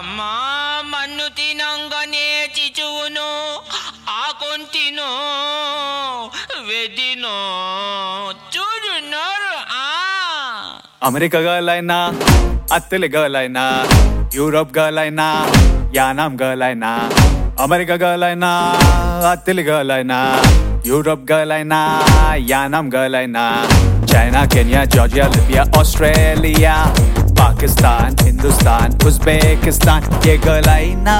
అమ్మా మన్ను తినంగానే చిచువును ఆకొంటిను వెదిను చూడున్నారు ఆ అమెరికా గర్ల్ అయినా అత్తలి గర్ల్ అయినా యూరోప్ గర్ల్ అయినా యానాం గర్ల్ అయినా అమెరికా గర్ల్ అయినా అత్తలి గర్ల్ అయినా యూరోప్ గర్ల్ అయినా యానాం గర్ల్ అయినా China Kenya Georgia Libya Australia Pakistan Hindustan Uzbekistan ఏ గర్ల్ అయినా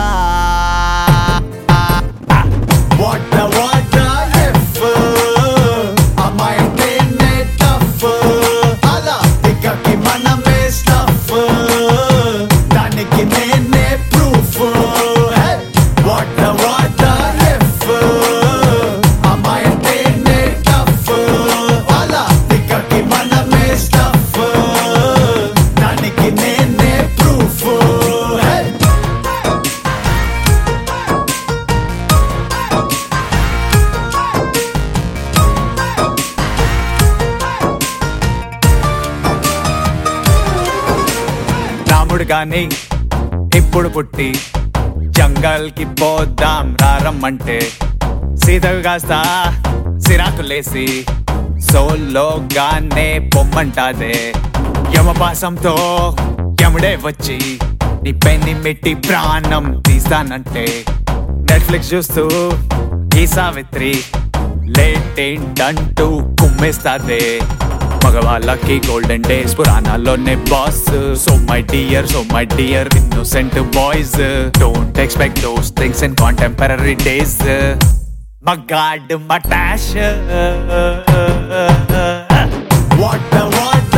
Water, water, if అమ్మాయంటేనే tough. అలా దిగకి మనమే stuff. దానికి నేనే proof. Hey! Water, water, if అమ్మాయంటేనే tough. అలా దిగకి మనమే stuff. దానికి నేనే proof. Hey! రాముడు గాని ఇప్పుడు పుట్టి జంగల్ కి పోదాం రారమ్మంటే సీతకు కాస్త సిరాకులేసి సోలోగానే పొమ్మంటాదే యమపాసంతో యముడే వచ్చి నీ పెన్ని మెట్టి ప్రాణం తీస్తానంటే నెట్ఫ్లిక్స్ చూస్తూ ఈ సావిత్రి లేట్ ఏంటంటూ కుమ్మేస్తాదే మగవాళ్ళకి గోల్డెన్ డేస్ పురాణాల్లోనే boss so my dear so my dear innocent boys don't expect those things in contemporary days మగాడ్ మటాష్ Water, water,